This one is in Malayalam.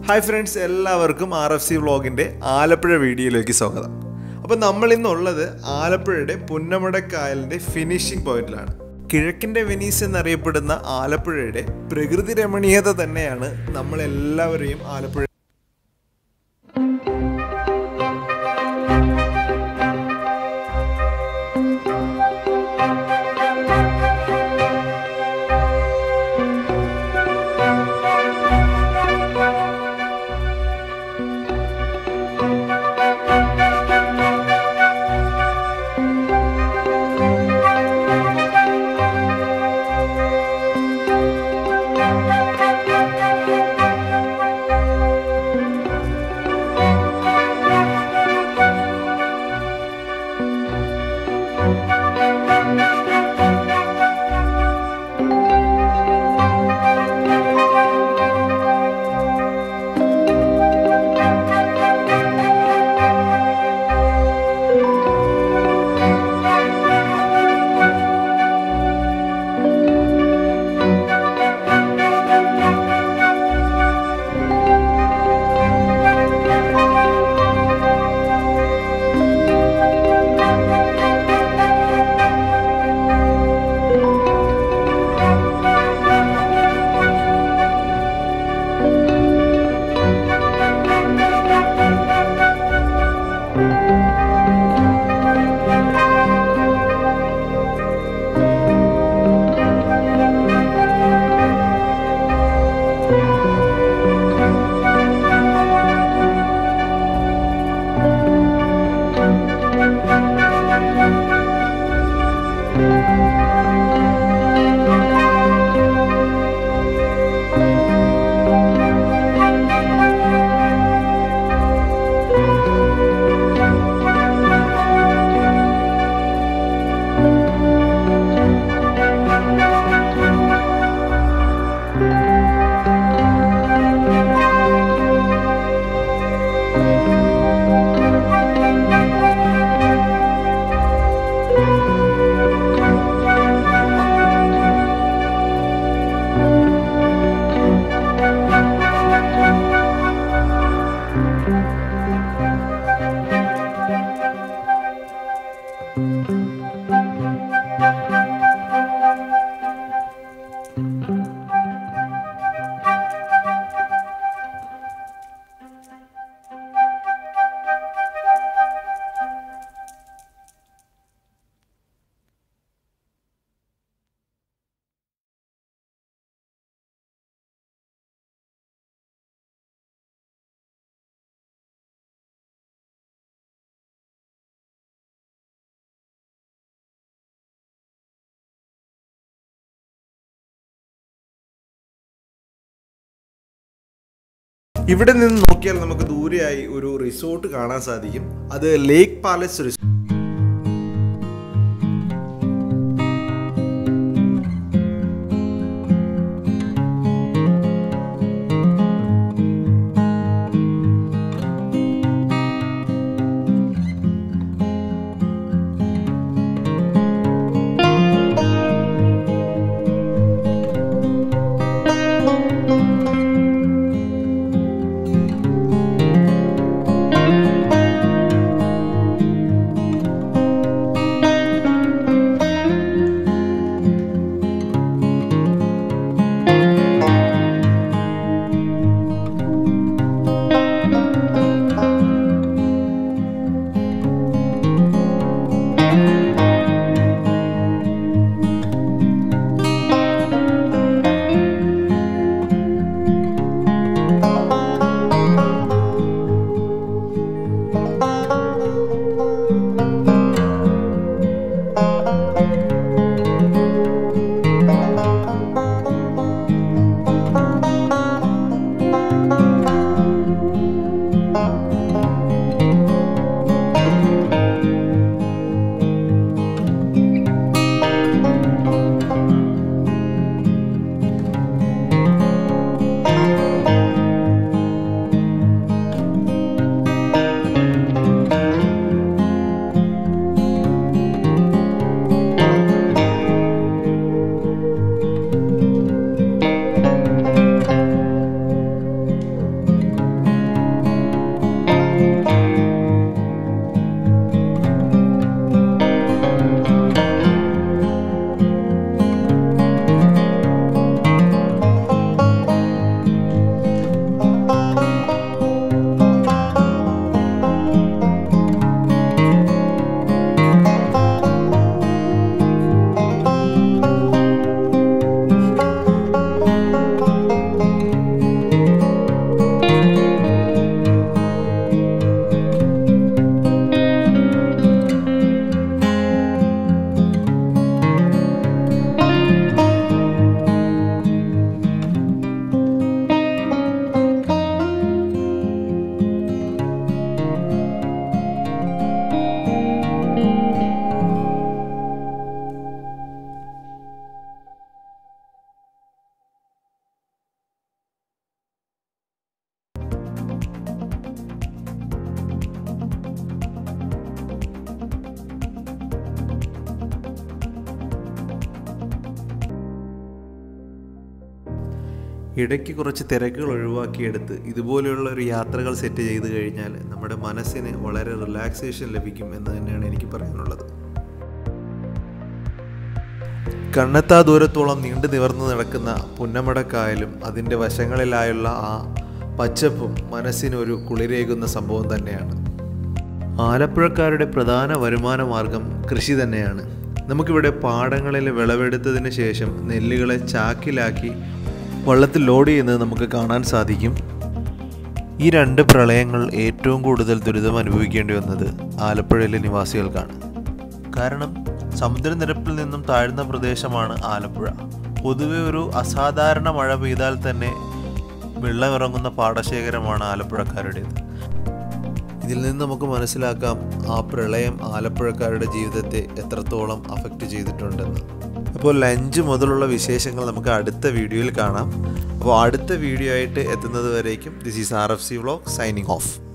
ഹായ് ഫ്രണ്ട്സ് എല്ലാവർക്കും ആർ എഫ് സി വ്ളോഗിൻ്റെ ആലപ്പുഴ വീഡിയോയിലേക്ക് സ്വാഗതം അപ്പോൾ നമ്മൾ ഇന്നുള്ളത് ആലപ്പുഴയുടെ പുന്നമടക്കായലിൻ്റെ ഫിനിഷിംഗ് പോയിന്റിലാണ് കിഴക്കിൻ്റെ വെനീസ് എന്നറിയപ്പെടുന്ന ആലപ്പുഴയുടെ പ്രകൃതി രമണീയത തന്നെയാണ് നമ്മളെല്ലാവരെയും ആലപ്പുഴ ഇവിടെ നിന്ന് നോക്കിയാൽ നമുക്ക് ദൂരെയായി ഒരു റിസോർട്ട് കാണാൻ സാധിക്കും അത് ലേക്ക് പാലസ് റിസോർട്ട് ഇടയ്ക്ക് കുറച്ച് തിരക്കുകൾ ഒഴിവാക്കിയെടുത്ത് ഇതുപോലെയുള്ള ഒരു യാത്രകൾ സെറ്റ് ചെയ്ത് കഴിഞ്ഞാൽ നമ്മുടെ മനസ്സിന് വളരെ റിലാക്സേഷൻ ലഭിക്കും എന്ന് തന്നെയാണ് എനിക്ക് പറയാനുള്ളത് കണ്ണെത്താ ദൂരത്തോളം നീണ്ടു നിവർന്നു നടക്കുന്ന പുന്നമടക്കായലും അതിൻ്റെ വശങ്ങളിലായുള്ള ആ പച്ചപ്പും മനസ്സിനൊരു കുളിരേകുന്ന സംഭവം തന്നെയാണ് ആലപ്പുഴക്കാരുടെ പ്രധാന വരുമാന മാർഗം കൃഷി തന്നെയാണ് നമുക്കിവിടെ പാടങ്ങളിൽ വിളവെടുത്തതിന് ശേഷം നെല്ലുകളെ ചാക്കിലാക്കി വള്ളത്തിൽ ലോഡ് ചെയ്യുന്നത് നമുക്ക് കാണാൻ സാധിക്കും ഈ രണ്ട് പ്രളയങ്ങൾ ഏറ്റവും കൂടുതൽ ദുരിതം അനുഭവിക്കേണ്ടി വന്നത് ആലപ്പുഴയിലെ നിവാസികൾക്കാണ് കാരണം സമുദ്രനിരപ്പിൽ നിന്നും താഴ്ന്ന പ്രദേശമാണ് ആലപ്പുഴ പൊതുവെ ഒരു അസാധാരണ മഴ പെയ്താൽ തന്നെ വെള്ളമിറങ്ങുന്ന പാടശേഖരമാണ് ആലപ്പുഴക്കാരുടേത് ഇതിൽ നിന്ന് നമുക്ക് മനസ്സിലാക്കാം ആ പ്രളയം ആലപ്പുഴക്കാരുടെ ജീവിതത്തെ എത്രത്തോളം അഫക്റ്റ് ചെയ്തിട്ടുണ്ടെന്ന് അപ്പോൾ ലഞ്ച് മുതലുള്ള വിശേഷങ്ങൾ നമുക്ക് അടുത്ത വീഡിയോയിൽ കാണാം അപ്പോൾ അടുത്ത വീഡിയോ ആയിട്ട് എത്തുന്നത് വരേക്കും this is R F C vlog signing of